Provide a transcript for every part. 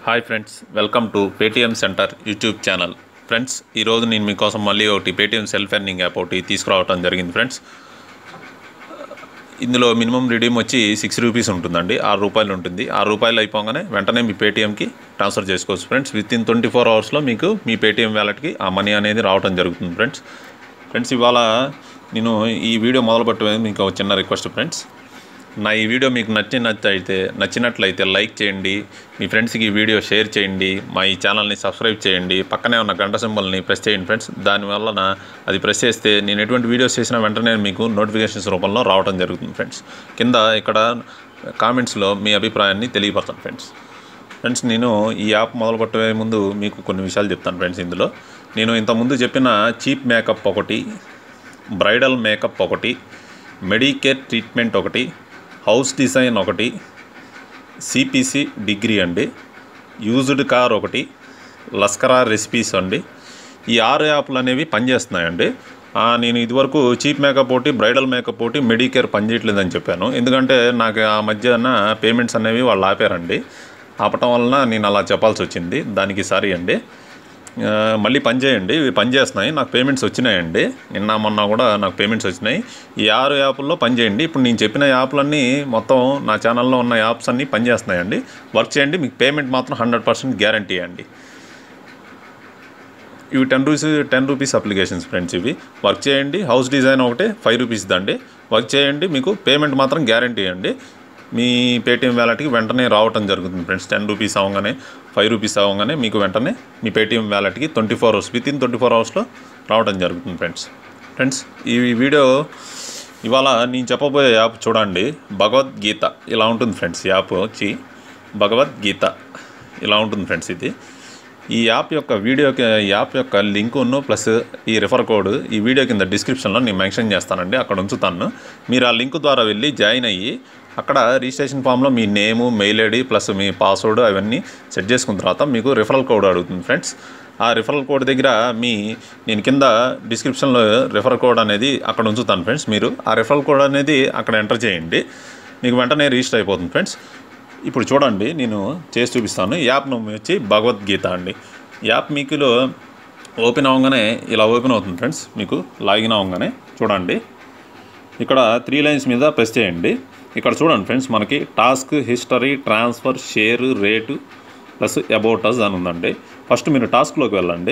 hi friends welcome to Paytm center YouTube channel friends ఈరోజు నేను మీకోసం మళ్ళీ ఒకటి పేటిఎం సెల్ఫ్ ఎర్నింగ్ యాప్ ఒకటి తీసుకురావడం జరిగింది ఫ్రెండ్స్ ఇందులో మినిమం రిడీమ్ వచ్చి సిక్స్ రూపీస్ ఉంటుందండి ఆరు రూపాయలు ఉంటుంది ఆరు రూపాయలు అయిపోగానే వెంటనే మీ పేటిఎంకి ట్రాన్స్ఫర్ చేసుకోవచ్చు friends within twenty four అవర్స్లో మీకు మీ పేటిఎం వ్యాలెట్కి ఆ మనీ అనేది రావడం జరుగుతుంది ఫ్రెండ్స్ ఫ్రెండ్స్ ఇవాళ నేను ఈ వీడియో మొదలు పెట్టే మీకు ఒక చిన్న రిక్వెస్ట్ ఫ్రెండ్స్ నా ఈ వీడియో మీకు నచ్చినట్లయితే నచ్చినట్లయితే లైక్ చేయండి మీ ఫ్రెండ్స్కి ఈ వీడియో షేర్ చేయండి మా ఈ ఛానల్ని సబ్స్క్రైబ్ చేయండి పక్కనే ఉన్న గంట సింబల్ని ప్రెస్ చేయండి ఫ్రెండ్స్ దానివల్ల అది ప్రెస్ చేస్తే నేను ఎటువంటి వీడియోస్ చేసినా వెంటనే మీకు నోటిఫికేషన్స్ రూపంలో రావడం జరుగుతుంది ఫ్రెండ్స్ కింద ఇక్కడ కామెంట్స్లో మీ అభిప్రాయాన్ని తెలియపరచండి ఫ్రెండ్స్ ఫ్రెండ్స్ నేను ఈ యాప్ మొదలు పెట్టే ముందు మీకు కొన్ని విషయాలు చెప్తాను ఫ్రెండ్స్ ఇందులో నేను ఇంతకుముందు చెప్పిన చీప్ మేకప్ ఒకటి బ్రైడల్ మేకప్ ఒకటి మెడికేర్ ట్రీట్మెంట్ ఒకటి హౌస్ డిజైన్ ఒకటి సిపిసి డిగ్రీ అండి యూజ్డ్ కార్ ఒకటి లస్కరా రెసిపీస్ అండి ఈ ఆరు యాప్లు అనేవి పనిచేస్తున్నాయండి ఆ, నేను ఇదివరకు చీప్ మేకప్ ఒకటి బ్రైడల్ మేకప్ ఒకటి మెడికేర్ పనిచేయట్లేదని చెప్పాను ఎందుకంటే నాకు ఆ మధ్యన పేమెంట్స్ అనేవి వాళ్ళు ఆపారండి ఆపటం వలన నేను అలా చెప్పాల్సి వచ్చింది దానికి సారీ అండి ఆ, మళ్ళీ పని చేయండి ఇవి పని చేస్తున్నాయి నాకు పేమెంట్స్ వచ్చినాయండి నిన్న మొన్న కూడా నాకు పేమెంట్స్ వచ్చినాయి ఈ ఆరు యాప్ల్లో పని చేయండి ఇప్పుడు నేను చెప్పిన యాప్లన్నీ మొత్తం నా ఛానల్లో ఉన్న యాప్స్ అన్నీ పని చేస్తున్నాయండి వర్క్ చేయండి మీకు పేమెంట్ మాత్రం హండ్రెడ్ పర్సెంట్ గ్యారంటీ అండి ఇవి ten rupees ten rupees applications friends ఇవి వర్క్ చేయండి హౌస్ డిజైన్ ఒకటే ఫైవ్ రూపీస్ దండి వర్క్ చేయండి మీకు పేమెంట్ మాత్రం గ్యారంటీ అండి మీ పేటిఎం వ్యాలెట్కి వెంటనే రావటం జరుగుతుంది ఫ్రెండ్స్ టెన్ రూపీస్ అవ్వగానే ఫైవ్ రూపీస్ అవ్వగానే మీకు వెంటనే మీ పేటిఎం వ్యాలెట్కి twenty four hours within twenty four అవర్స్లో రావడం జరుగుతుంది ఫ్రెండ్స్ ఫ్రెండ్స్ ఈ వీడియో ఇవాళ నేను చెప్పబోయే యాప్ చూడండి భగవద్గీత ఇలా ఉంటుంది ఫ్రెండ్స్ ఈ యాప్ వచ్చి భగవద్గీత ఇలా ఉంటుంది ఫ్రెండ్స్ ఇది ఈ యాప్ యొక్క వీడియోకి యాప్ యొక్క లింకును ప్లస్ ఈ రిఫర్ కోడ్ ఈ వీడియో కింద డిస్క్రిప్షన్లో నేను మెన్షన్ చేస్తానండి అక్కడ ఉంచుతాను మీరు ఆ లింక్ ద్వారా వెళ్ళి జాయిన్ అయ్యి అక్కడ రిజిస్ట్రేషన్ ఫామ్లో మీ నేము మెయిల్ ఐడి ప్లస్ మీ పాస్వర్డ్ అవన్నీ సెట్ చేసుకున్న తర్వాత మీకు రిఫరల్ కోడ్ అడుగుతుంది ఫ్రెండ్స్ ఆ రిఫరల్ కోడ్ దగ్గర మీ నేను కింద డిస్క్రిప్షన్లో రిఫరల్ కోడ్ అనేది అక్కడ ఉంచుతాను ఫ్రెండ్స్ మీరు ఆ రిఫరల్ కోడ్ అనేది అక్కడ ఎంటర్ చేయండి మీకు వెంటనే రిజిస్టర్ అయిపోతుంది ఫ్రెండ్స్ ఇప్పుడు చూడండి నేను చేసి చూపిస్తాను యాప్ నమ్మి వచ్చి భగవద్గీత అండి యాప్ మీకులో ఓపెన్ అవ్వగానే ఇలా ఓపెన్ అవుతుంది ఫ్రెండ్స్ మీకు లాగిన్ అవ్వగానే చూడండి ఇక్కడ త్రీ లైన్స్ మీద ప్రెస్ చేయండి ఇక్కడ చూడండి ఫ్రెండ్స్ మనకి task history transfer share rate plus about us అని ఉందండి ఫస్ట్ మీరు టాస్క్లోకి వెళ్ళండి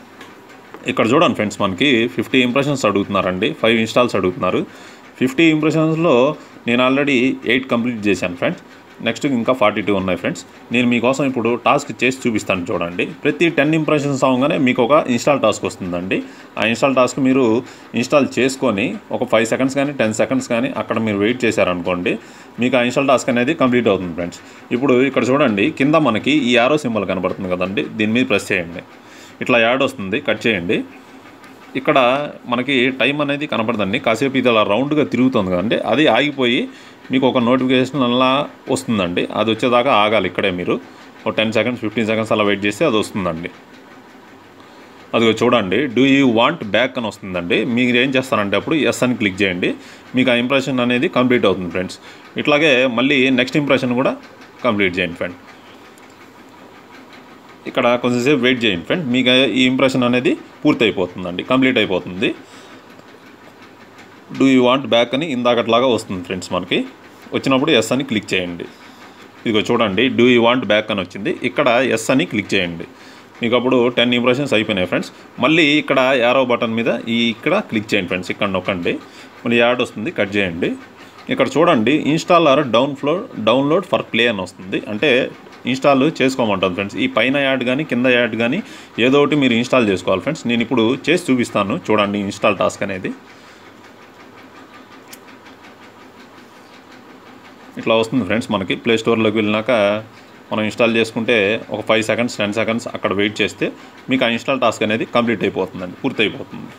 ఇక్కడ చూడండి ఫ్రెండ్స్ మనకి ఫిఫ్టీ ఇంప్రెషన్స్ అడుగుతున్నారండి ఫైవ్ ఇన్స్టాల్స్ అడుగుతున్నారు ఫిఫ్టీ ఇంప్రెషన్స్లో నేను ఆల్రెడీ ఎయిట్ కంప్లీట్ చేశాను ఫ్రెండ్స్ నెక్స్ట్ ఇంకా ఫార్టీ టూ ఉన్నాయి ఫ్రెండ్స్ నేను మీకోసం ఇప్పుడు టాస్క్ చేసి చూపిస్తాను చూడండి ప్రతి టెన్ ఇంప్రెషన్స్ అవగానే మీకు ఒక ఇన్స్టాల్ టాస్క్ వస్తుందండి ఆ ఇన్స్టాల్ టాస్క్ మీరు ఇన్స్టాల్ చేసుకొని ఒక ఫైవ్ సెకండ్స్ కానీ టెన్ సెకండ్స్ కానీ అక్కడ మీరు వెయిట్ చేశారనుకోండి మీకు ఆ ఇన్స్టాల్ టాస్క్ అనేది కంప్లీట్ అవుతుంది ఫ్రెండ్స్ ఇప్పుడు ఇక్కడ చూడండి కింద మనకి ఈ ఆరో సింబల్ కనబడుతుంది కదండి దీని మీద ప్రెస్ చేయండి ఇట్లా యాడ్ వస్తుంది కట్ చేయండి ఇక్కడ మనకి టైం అనేది కనపడదండి కాసేపు ఇది అలా రౌండ్గా తిరుగుతుంది కదండి అది ఆగిపోయి మీకు ఒక నోటిఫికేషన్ అలా వస్తుందండి అది వచ్చేదాకా ఆగాలి ఇక్కడే మీరు ఒక టెన్ సెకండ్స్ ఫిఫ్టీన్ సెకండ్స్ అలా వెయిట్ చేస్తే అది వస్తుందండి అది చూడండి డూ యూ వాంట్ బ్యాక్ అని వస్తుందండి మీరు ఏం చేస్తారంటే అప్పుడు ఎస్ అని క్లిక్ చేయండి మీకు ఆ ఇంప్రెషన్ అనేది కంప్లీట్ అవుతుంది ఫ్రెండ్స్ ఇట్లాగే మళ్ళీ నెక్స్ట్ ఇంప్రెషన్ కూడా కంప్లీట్ చేయండి ఫ్రెండ్ ఇక్కడ కొంచెంసేపు వెయిట్ చేయండి ఫ్రెండ్ మీకు ఈ ఇంప్రెషన్ అనేది పూర్తి అయిపోతుందండి కంప్లీట్ అయిపోతుంది డూ యూ వాంట్ బ్యాక్ అని ఇందాకట్లాగా వస్తుంది ఫ్రెండ్స్ మనకి వచ్చినప్పుడు ఎస్ అని క్లిక్ చేయండి ఇదిగో చూడండి డూ యూ వాంట్ బ్యాక్ అని వచ్చింది ఇక్కడ ఎస్ అని క్లిక్ చేయండి మీకు అప్పుడు టెన్ ఇంప్రెషన్స్ అయిపోయినాయి ఫ్రెండ్స్ మళ్ళీ ఇక్కడ యారో బటన్ మీద ఈ ఇక్కడ క్లిక్ చేయండి ఫ్రెండ్స్ ఇక్కడ నొక్కండి మళ్ళీ యాడ్ వస్తుంది కట్ చేయండి ఇక్కడ చూడండి installer down flow download for play అని వస్తుంది అంటే ఇన్స్టాల్ చేసుకోమంటుంది ఫ్రెండ్స్ ఈ పైన యాడ్ కానీ కింద యాడ్ కానీ ఏదో ఒకటి మీరు ఇన్స్టాల్ చేసుకోవాలి ఫ్రెండ్స్ నేను ఇప్పుడు చేసి చూపిస్తాను చూడండి ఇన్స్టాల్ టాస్క్ అనేది ఇట్లా వస్తుంది ఫ్రెండ్స్ మనకి ప్లే స్టోర్లోకి వెళ్ళినాక మనం ఇన్స్టాల్ చేసుకుంటే ఒక ఫైవ్ సెకండ్స్ టెన్ సెకండ్స్ అక్కడ వెయిట్ చేస్తే మీకు ఆ ఇన్స్టాల్ టాస్క్ అనేది కంప్లీట్ అయిపోతుందండి పూర్తి అయిపోతుంది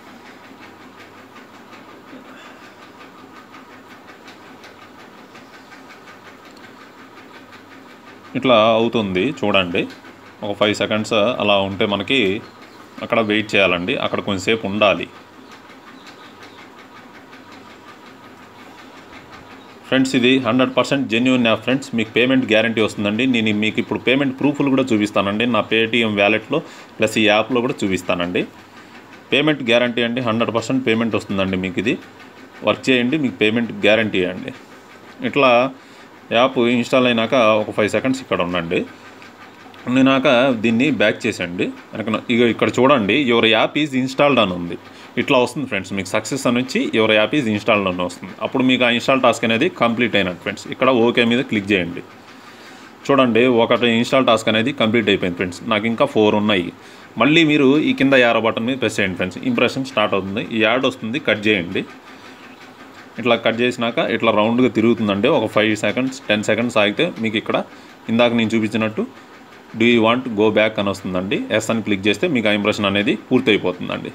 ఇట్లా అవుతుంది చూడండి ఒక ఫైవ్ సెకండ్స్ అలా ఉంటే మనకి అక్కడ వెయిట్ చేయాలండి అక్కడ కొంచెంసేపు ఉండాలి ఫ్రెండ్స్ ఇది hundred percent genuine app friends మీకు పేమెంట్ గ్యారంటీ వస్తుందండి నేను మీకు ఇప్పుడు పేమెంట్ ప్రూఫ్లు కూడా చూపిస్తానండి నా పేటిఎం వ్యాలెట్లో ప్లస్ ఈ యాప్లో కూడా చూపిస్తానండి పేమెంట్ గ్యారంటీ అండి హండ్రెడ్ పర్సెంట్ పేమెంట్ వస్తుందండి మీకు ఇది వర్క్ చేయండి మీకు పేమెంట్ గ్యారంటీ అండి ఇట్లా యాప్ ఇన్స్టాల్ అయినాక ఒక ఫైవ్ సెకండ్స్ ఇక్కడ ఉండండి ఉండినాక దీన్ని బ్యాక్ చేసండి వెనక ఇక ఇక్కడ చూడండి యువర్ యాప్ ఈజ్ ఇన్స్టాల్డ్ అని ఉంది ఇట్లా వస్తుంది ఫ్రెండ్స్ మీకు సక్సెస్ అని వచ్చి యువర్ యాప్ ఈజ్ ఇన్స్టాల్డ్ అని వస్తుంది అప్పుడు మీకు ఆ ఇన్స్టాల్ టాస్క్ అనేది కంప్లీట్ అయినట్టు ఫ్రెండ్స్ ఇక్కడ ఓకే మీద క్లిక్ చేయండి చూడండి ఒకటి ఇన్స్టాల్ టాస్క్ అనేది కంప్లీట్ అయిపోయింది ఫ్రెండ్స్ నాకు ఇంకా ఫోర్ ఉన్నాయి మళ్ళీ మీరు ఈ కింద యారో బటన్ మీద ప్రెస్ చేయండి ఫ్రెండ్స్ ఇంప్రెషన్ స్టార్ట్ అవుతుంది ఈ యాడ్ వస్తుంది కట్ చేయండి ఇట్లా కట్ చేసినాక ఇట్లా రౌండ్గా తిరుగుతుందండి ఒక ఫైవ్ సెకండ్స్ టెన్ సెకండ్స్ ఆగితే మీకు ఇక్కడ ఇందాక నేను చూపించినట్టు do you want go back అని వస్తుందండి ఎస్ అని క్లిక్ చేస్తే మీకు ఆ ఇంప్రెషన్ అనేది పూర్తి అయిపోతుందండి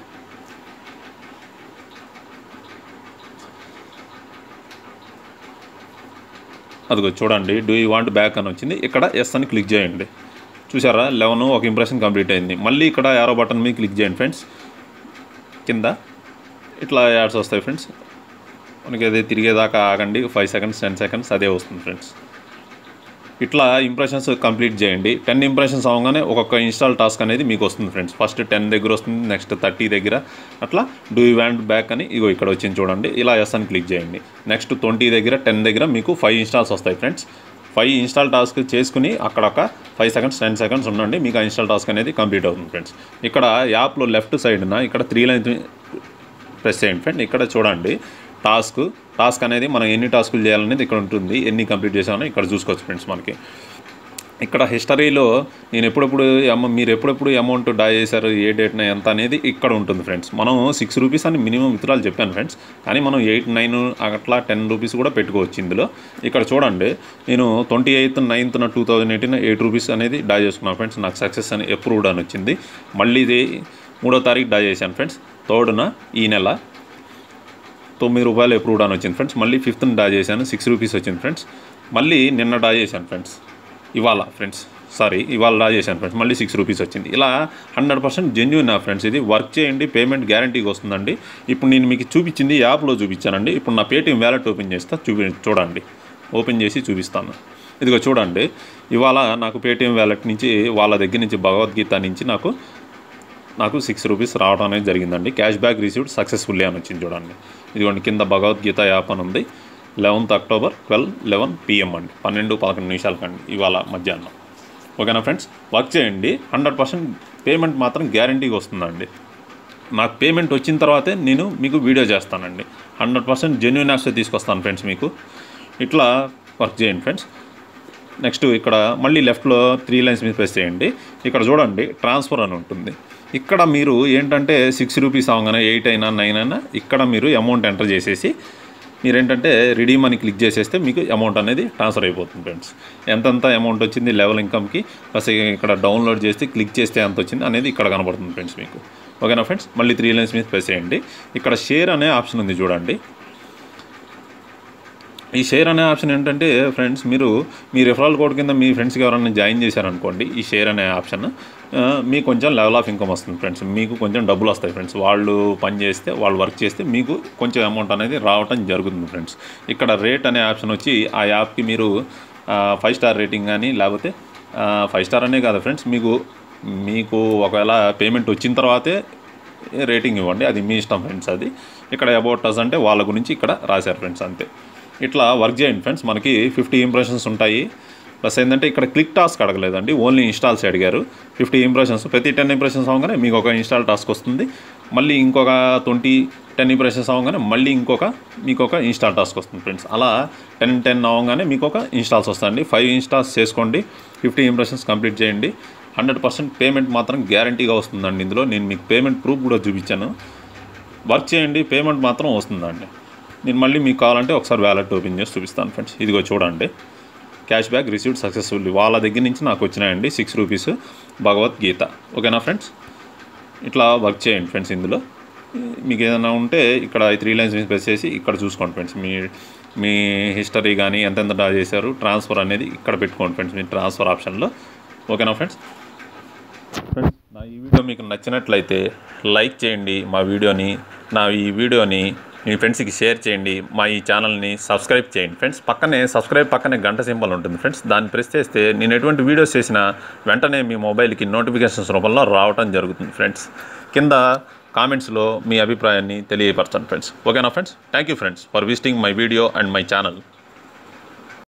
అదిగో చూడండి డూ యూ వాంట్ బ్యాక్ అని వచ్చింది ఇక్కడ ఎస్ అని క్లిక్ చేయండి చూసారా లెవెన్ ఒక ఇంప్రెషన్ కంప్లీట్ అయింది మళ్ళీ ఇక్కడ యారో బటన్ మీద క్లిక్ చేయండి ఫ్రెండ్స్ కింద ఇట్లా యాడ్స్ వస్తాయి ఫ్రెండ్స్ మనకి అదే తిరిగేదాకా ఆగండి ఫైవ్ సెకండ్స్ టెన్ సెకండ్స్ అదే వస్తుంది ఫ్రెండ్స్ ఇట్లా ఇంప్రెషన్స్ కంప్లీట్ చేయండి టెన్ ఇంప్రెషన్స్ అవగానే ఒక్కొక్క ఇన్స్టాల్ టాస్క్ అనేది మీకు వస్తుంది ఫ్రెండ్స్ ఫస్ట్ టెన్ దగ్గర వస్తుంది నెక్స్ట్ థర్టీ దగ్గర అట్లా డూ యూ వ్యాండ్ బ్యాక్ అని ఇగో ఇక్కడ వచ్చింది చూడండి ఇలా ఎస్ అని క్లిక్ చేయండి నెక్స్ట్ ట్వంటీ దగ్గర టెన్ దగ్గర మీకు ఫైవ్ ఇన్స్టాల్స్ వస్తాయి ఫ్రెండ్స్ ఫైవ్ ఇన్స్టాల్ టాస్క్ చేసుకుని అక్కడ ఒక ఫైవ్ సెకండ్స్ టెన్ సెకండ్స్ ఉండండి మీకు ఆ ఇన్స్టాల్ టాస్క్ అనేది కంప్లీట్ అవుతుంది ఫ్రెండ్స్ ఇక్కడ యాప్లో లెఫ్ట్ సైడ్న ఇక్కడ త్రీ లైన్ ప్రెస్ చేయండి ఫ్రెండ్ ఇక్కడ చూడండి టాస్క్ టాస్క్ అనేది మనం ఎన్ని టాస్కులు చేయాలనేది ఇక్కడ ఉంటుంది ఎన్ని కంప్లీట్ చేసామో ఇక్కడ చూసుకోవచ్చు ఫ్రెండ్స్ మనకి ఇక్కడ హిస్టరీలో నేను ఎప్పుడెప్పుడు అమ్మ మీరు ఎప్పుడెప్పుడు అమౌంట్ డా చేశారు ఏ డేట్న ఎంత అనేది ఇక్కడ ఉంటుంది ఫ్రెండ్స్ మనం సిక్స్ రూపీస్ అని మినిమం విత్డ్రాలు చెప్పాను ఫ్రెండ్స్ కానీ మనం ఎయిట్ నైన్ అట్లా టెన్ రూపీస్ కూడా పెట్టుకోవచ్చు ఇందులో ఇక్కడ చూడండి నేను ట్వంటీ ఎయిత్ నైన్త్న two thousand eighteen eight rupees అనేది డా చేసుకున్నాను ఫ్రెండ్స్ నాకు సక్సెస్ అని అప్రూవ్డ్ అని వచ్చింది మళ్ళీ ఇది మూడో తారీఖు డా చేశాను ఫ్రెండ్స్ థర్డ్న ఈ నెల తొమ్మిది రూపాయలు అప్రూవ్డ్ అని వచ్చింది ఫ్రెండ్స్ మళ్ళీ ఫిఫ్త్న డా చేశాను సిక్స్ రూపీస్ వచ్చింది ఫ్రెండ్స్ మళ్ళీ నిన్న డా చేశాను ఫ్రెండ్స్ ఇవాళ ఫ్రెండ్స్ సారీ ఇవాళ డా చేశాను ఫ్రెండ్స్ మళ్ళీ సిక్స్ రూపీస్ వచ్చింది ఇలా హండ్రెడ్ పర్సెంట్ జెన్యున్ నా ఫ్రెండ్స్ ఇది వర్క్ చేయండి పేమెంట్ గ్యారంటీకి వస్తుందండి ఇప్పుడు నేను మీకు చూపించింది యాప్లో చూపించానండి ఇప్పుడు నా పేటీఎం వ్యాలెట్ ఓపెన్ చేస్తా చూపి చూడండి ఓపెన్ చేసి చూపిస్తాను ఇదిగో చూడండి ఇవాళ నాకు పేటీఎం వ్యాలెట్ నుంచి వాళ్ళ దగ్గర నుంచి భగవద్గీత నుంచి నాకు నాకు సిక్స్ రూపీస్ రావడం అనేది జరిగిందండి క్యాష్ బ్యాక్ రిసీవ్డ్ సక్సెస్ఫుల్లీ అని వచ్చింది చూడండి ఇదిగోండి కింద భగవద్గీత యాప్ అని ఉంది eleventh October twelve eleven PM అండి పన్నెండు పదకొండు నిమిషాలకండి ఇవాళ మధ్యాహ్నం ఓకేనా ఫ్రెండ్స్ వర్క్ చేయండి హండ్రెడ్ పర్సెంట్ పేమెంట్ మాత్రం గ్యారంటీగా వస్తుందండి నాకు పేమెంట్ వచ్చిన తర్వాతే నేను మీకు వీడియో చేస్తానండి హండ్రెడ్ పర్సెంట్ జెన్యున్ యాప్స్ తీసుకొస్తాను ఫ్రెండ్స్ మీకు ఇట్లా వర్క్ చేయండి ఫ్రెండ్స్ నెక్స్ట్ ఇక్కడ మళ్ళీ లెఫ్ట్లో త్రీ లైన్స్ మీద ప్రెస్ చేయండి ఇక్కడ చూడండి ట్రాన్స్ఫర్ అని ఉంటుంది ఇక్కడ మీరు ఏంటంటే సిక్స్ రూపీస్ అవగానే ఎయిట్ అయినా నైన్ అయినా ఇక్కడ మీరు అమౌంట్ ఎంటర్ చేసేసి మీరు ఏంటంటే రిడీమ్ అని క్లిక్ చేసేస్తే మీకు అమౌంట్ అనేది ట్రాన్స్ఫర్ అయిపోతుంది ఫ్రెండ్స్ ఎంతెంత అమౌంట్ వచ్చింది లెవెల్ ఇన్కమ్కి ప్లస్ ఇక్కడ డౌన్లోడ్ చేస్తే క్లిక్ చేస్తే ఎంత వచ్చింది అనేది ఇక్కడ కనబడుతుంది ఫ్రెండ్స్ మీకు ఓకేనా ఫ్రెండ్స్ మళ్ళీ త్రీ లైన్స్ మీద ప్రెస్ చేయండి ఇక్కడ షేర్ అనే ఆప్షన్ ఉంది చూడండి ఈ షేర్ అనే ఆప్షన్ ఏంటంటే ఫ్రెండ్స్ మీరు మీ రిఫరల్ కోడ్ కింద మీ ఫ్రెండ్స్కి ఎవరైనా జాయిన్ చేశారనుకోండి ఈ షేర్ అనే ఆప్షన్ ఆ, మీకు కొంచెం లెవెల్ ఆఫ్ ఇన్కమ్ వస్తుంది ఫ్రెండ్స్ మీకు కొంచెం డబ్బులు వస్తాయి ఫ్రెండ్స్ వాళ్ళు పని చేస్తే వాళ్ళు వర్క్ చేస్తే మీకు కొంచెం అమౌంట్ అనేది రావటం జరుగుతుంది ఫ్రెండ్స్ ఇక్కడ రేట్ అనే ఆప్షన్ వచ్చి ఆ యాప్కి మీరు ఫైవ్ స్టార్ రేటింగ్ కానీ లేకపోతే ఫైవ్ స్టార్ అనే కాదు ఫ్రెండ్స్ మీకు మీకు ఒకవేళ పేమెంట్ వచ్చిన తర్వాతే రేటింగ్ ఇవ్వండి అది మీ ఇష్టం ఫ్రెండ్స్ అది ఇక్కడ అబౌట్ అస్ అంటే వాళ్ళ గురించి ఇక్కడ రాశారు ఫ్రెండ్స్ అంతే ఇట్లా వర్క్ చేయండి ఫ్రెండ్స్ మనకి ఫిఫ్టీ ఇంప్రెషన్స్ ఉంటాయి ప్లస్ ఏంటంటే ఇక్కడ క్లిక్ టాస్క్ అడగలేదండి ఓన్లీ ఇన్స్టాల్స్ అడిగారు ఫిఫ్టీ ఇంప్రెషన్స్ ప్రతి టెన్ ఇంప్రెషన్స్ అవగానే మీకు ఒక ఇన్స్టాల్ టాస్క్ వస్తుంది మళ్ళీ ఇంకొక ట్వంటీ టెన్ ఇంప్రెషన్స్ అవగానే మళ్ళీ ఇంకొక మీకు ఒక ఇన్స్టాల్ టాస్క్ వస్తుంది ఫ్రెండ్స్ అలా టెన్ టెన్ అవగానే మీకు ఒక ఇన్స్టాల్స్ వస్తాయండి ఫైవ్ ఇన్స్టాల్స్ చేసుకోండి ఫిఫ్టీ ఇంప్రెషన్స్ కంప్లీట్ చేయండి హండ్రెడ్ పర్సెంట్ పేమెంట్ మాత్రం గ్యారంటీగా వస్తుందండి ఇందులో నేను మీకు పేమెంట్ ప్రూఫ్ కూడా చూపించాను వర్క్ చేయండి పేమెంట్ మాత్రం వస్తుందండి నేను మళ్ళీ మీకు కావాలంటే ఒకసారి వ్యాలెట్ ఓపెన్ చేసి చూపిస్తాను ఫ్రెండ్స్ ఇదిగో చూడండి క్యాష్ బ్యాక్ రిసీవ్డ్ సక్సెస్ఫుల్లీ వాళ్ళ దగ్గర నుంచి నాకు వచ్చినాయండి సిక్స్ రూపీస్ భగవద్గీత ఓకేనా ఫ్రెండ్స్ ఇట్లా వర్క్ చేయండి ఫ్రెండ్స్ ఇందులో మీకు ఏదైనా ఉంటే ఇక్కడ ఈ త్రీ లైన్స్ మీద ప్రెస్ చేసి ఇక్కడ చూసుకోండి ఫ్రెండ్స్ మీ మీ హిస్టరీ కానీ ఎంతెంత డ్రా చేశారు ట్రాన్స్ఫర్ అనేది ఇక్కడ పెట్టుకోండి ఫ్రెండ్స్ మీ ట్రాన్స్ఫర్ ఆప్షన్లో ఓకేనా ఫ్రెండ్స్ ఫ్రెండ్స్ నా ఈ వీడియో మీకు నచ్చినట్లయితే లైక్ చేయండి మా వీడియోని నా ఈ వీడియోని మీ ఫ్రెండ్స్కి షేర్ చేయండి మా ఈ ఛానల్ని సబ్స్క్రైబ్ చేయండి ఫ్రెండ్స్ పక్కనే సబ్స్క్రైబ్ పక్కనే గంట సింబల్ ఉంటుంది ఫ్రెండ్స్ దాన్ని ప్రెస్ చేస్తే నేను ఎటువంటి వీడియోస్ చేసినా వెంటనే మీ మొబైల్కి నోటిఫికేషన్స్ రూపంలో రావటం జరుగుతుంది ఫ్రెండ్స్ కింద కామెంట్స్లో మీ అభిప్రాయాన్ని తెలియపరచండి ఫ్రెండ్స్ ఓకేనా friends thank you friends for visiting my video and my channel